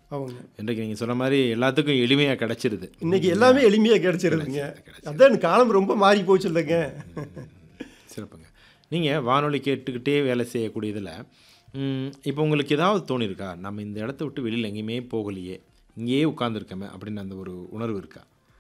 அவங்க இன்றைக்கு நீங்கள் சொன்ன மாதிரி எல்லாத்துக்கும் எளிமையாக கிடச்சிருது இன்னைக்கு எல்லாமே எளிமையாக கிடைச்சிருதுங்க அதான் காலம் ரொம்ப மாறி போச்சு இல்லைங்க சிறப்புங்க நீங்கள் வானொலி கேட்டுக்கிட்டே வேலை செய்யக்கூடியதில் இப்போ உங்களுக்கு ஏதாவது தோணியிருக்கா நம்ம இந்த இடத்த விட்டு வெளியில் எங்கேயுமே போகலையே இங்கேயே உட்காந்துருக்கமே அப்படின்னு அந்த ஒரு உணர்வு இருக்கா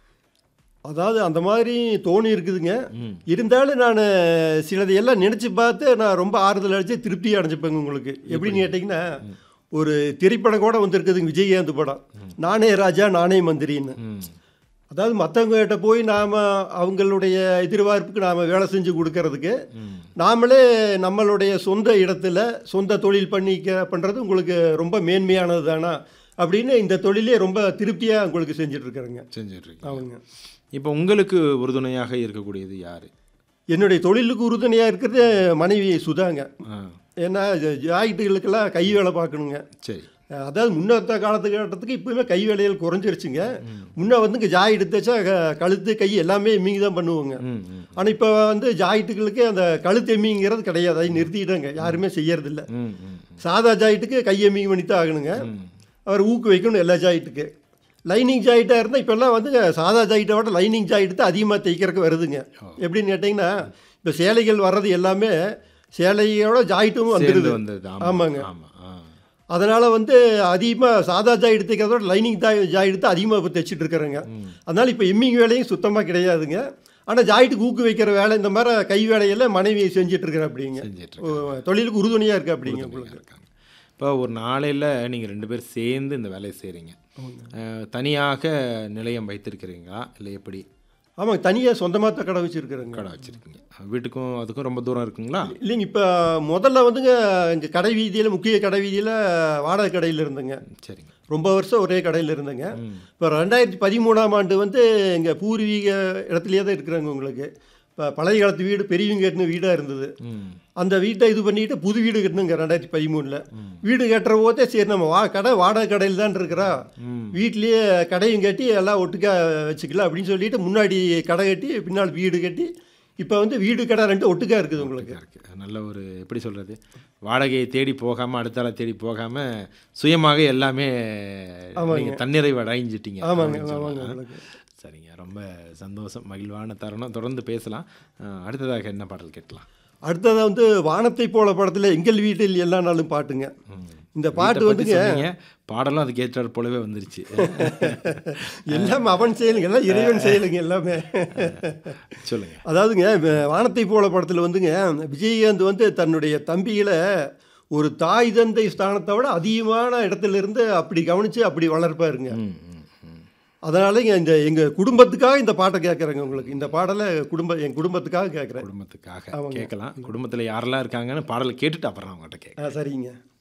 அதாவது அந்த மாதிரி தோணி இருக்குதுங்க இருந்தாலும் நான் சிலதையெல்லாம் நினச்சி பார்த்து நான் ரொம்ப ஆறுதல் அடைச்சு திருப்தி அடைஞ்சிப்பேங்க உங்களுக்கு எப்படின்னு கேட்டிங்கன்னா ஒரு திரைப்படம் கூட வந்திருக்குதுங்க விஜயகாந்த் படம் நானே ராஜா நானே மந்திரின்னு ம் அதாவது மற்றவங்ககிட்ட போய் நாம் அவங்களுடைய எதிர்பார்ப்புக்கு நாம் வேலை செஞ்சு கொடுக்கறதுக்கு நாமளே நம்மளுடைய சொந்த இடத்துல சொந்த தொழில் பண்ணிக்க பண்ணுறது உங்களுக்கு ரொம்ப மேன்மையானது தானா அப்படின்னு இந்த தொழிலே ரொம்ப திருப்தியாக உங்களுக்கு செஞ்சுட்டு இருக்கிறேங்க செஞ்சிட்ருக்கீங்க அவங்க இப்போ உங்களுக்கு உறுதுணையாக இருக்கக்கூடியது யார் என்னுடைய தொழிலுக்கு உறுதுணையாக இருக்கிறது மனைவி சுதாங்க ஆ ஏன்னா ஜ- ஜாயிட்டுகளுக்கெல்லாம் கை வேலை பார்க்கணுங்க சரி அதாவது முன்னத்த காலத்துக்கு இப்போயுமே கை வேலைகள் குறைஞ்சிருச்சுங்க முன்ன வந்துங்க ஜாய் எடுத்தாச்சா க- கழுத்து கை எல்லாமே எம்மிங்க தான் பண்ணுவோங்க ம் ம் ஆனால் இப்போ வந்து ஜாயிட்டுகளுக்கு அந்த கழுத்து எம்மிங்கிறது கிடையாது அதை நிறுத்திட்டாங்க யாருமே செய்யறதில்ல ம் ம் சாதா ஜாயிட்டுக்கு கை எம்மிங் பண்ணி தான் ஆகணுங்க அவர் ஊக்கு வைக்கணும் எல்லா ஜாயிட்டுக்கு லைனிங் ஜாயிட்டாக இருந்தால் இப்போல்லாம் வந்து சாதா ஜாயிட்டை விட லைனிங் ஜாயிட்டு தான் அதிகமாக தைக்கிறதுக்கு வருதுங்க எப்படின்னு கேட்டிங்கன்னா இப்போ சேலைகள் வர்றது எல்லாமே சேலையோட ஜாயிட்டும் சேர்ந்து வந்துடுது வந்தது ஆமாங்க. ஆமாம் ஆ அதனால் வந்து அதிகமாக சாதா ஜாய் தைக்கிறதோட லைனிங் ஜாய் ஜாய் எடுத்து அதிகமாக இப்போ தைச்சிட்டு இருக்கிறேங்க அதனால் இப்போ எம்மிங் வேலையும் சுத்தமாக கிடையாதுங்க ஆனால் ஜாயிட்டுக்கு ஊக்கு வைக்கிற வேலை இந்த மாதிரி கை வேலையெல்லாம் மனைவி செஞ்சுட்டு இருக்கிற அப்படிங்க செஞ்சிட்டு ஓ, தொழிலுக்கு உறுதுணையாக இருக்கு அப்படிங்க உங்களுக்கு இருக்காங்க இப்போ ஒரு நாளையில் நீங்கள் ரெண்டு பேர் சேர்ந்து இந்த வேலையை செய்கிறீங்க தனியாக நிலையம் வைத்திருக்கிறீங்களா இல்லை எப்படி ஆமாங்க தனியாக சொந்தமாக தான் கடை வச்சுருக்குறேங்க கடை வச்சுருக்கீங்க வீட்டுக்கும் அதுக்கும் ரொம்ப தூரம் இருக்குங்களா இல்லைங்க இப்போ முதல்ல வந்துங்க இங்கே கடை வீதியில் முக்கிய கடை வீதியில் வாடகை கடையில் இருந்தேங்க சரிங்க ரொம்ப வருஷம் ஒரே கடையில் இருந்தேங்க இப்போ ரெண்டாயிரத்தி பதிமூணாம் ஆண்டு வந்து இங்கே பூர்வீக இடத்துலையே தான் இருக்கிறாங்க உங்களுக்கு இப்போ பழைய காலத்து வீடு பெரியவங்க கட்டின வீடாக இருந்தது ம் அந்த வீட்டை இது பண்ணிட்டு புது வீடு கட்டணுங்க ரெண்டாயிரத்தி பதிமூணில் வீடு கட்டுற போதே சரி நம்ம வா கடை வாடகை கடையில் தான் இருக்கிறா வீட்லேயே கடையும் கட்டி எல்லாம் ஒட்டுக்கா வச்சுக்கலாம் அப்படின்னு சொல்லிட்டு முன்னாடி கடை கட்டி பின்னால் வீடு கட்டி இப்போ வந்து வீடு கடை ரெண்டு ஒட்டுக்கா இருக்குது உங்களுக்கு இருக்கு நல்ல ஒரு எப்படி சொல்கிறது வாடகையை தேடி போகாமல் அடுத்தால தேடி போகாமல் சுயமாக எல்லாமே நீங்கள் தன்னிறைவு அடைஞ்சிட்டீங்க ஆமாங்க அப்படின்னு ஆமாங்க சொல்லலாம். உங்களுக்கு சரிங்க ரொம்ப சந்தோஷம் மகிழ்வான தருணம் தொடர்ந்து பேசலாம் அஹ், அடுத்ததாக என்ன பாடல் கேட்கலாம் அடுத்தது வந்து வானத்தை போல படத்தில் எங்கள் வீட்டில் எல்லா நாளும் பாட்டுங்க இந்த பாட்டு வீட்டை பத்தி வந்துங்க சொன்னீங்க பாடலும் அதுக்கு ஏற்றாற் போலவே வந்துருச்சு எல்லாம் அவன் செயலுங்க எல்லாம் இறைவன் செயலுங்க எல்லாமே சொல்லுங்க அதாவதுங்க வ- வானத்தை போல படத்தில் வந்துங்க விஜயகாந்த் வந்து தன்னுடைய தம்பிகளை ஒரு தாய் தந்தை ஸ்தானத்தை விட அதிகமான இடத்துல இருந்து அப்படி கவனித்து அப்படி வளர்ப்பாருங்க ம் ம் ம் அதனால இங்க இந்த எங்கள் குடும்பத்துக்காக இந்த பாட்டை கேட்குறேங்க உங்களுக்கு இந்த பாடலை குடும்ப என் குடும்பத்துக்காக கேட்குறேன் குடும்பத்துக்காக கேட்கலாம் குடும்பத்தில் யாரெல்லாம் இருக்காங்கன்னு பாடலை கேட்டுட்டு அப்புறம் அவங்ககிட்ட கேட்க ஆ சரிங்க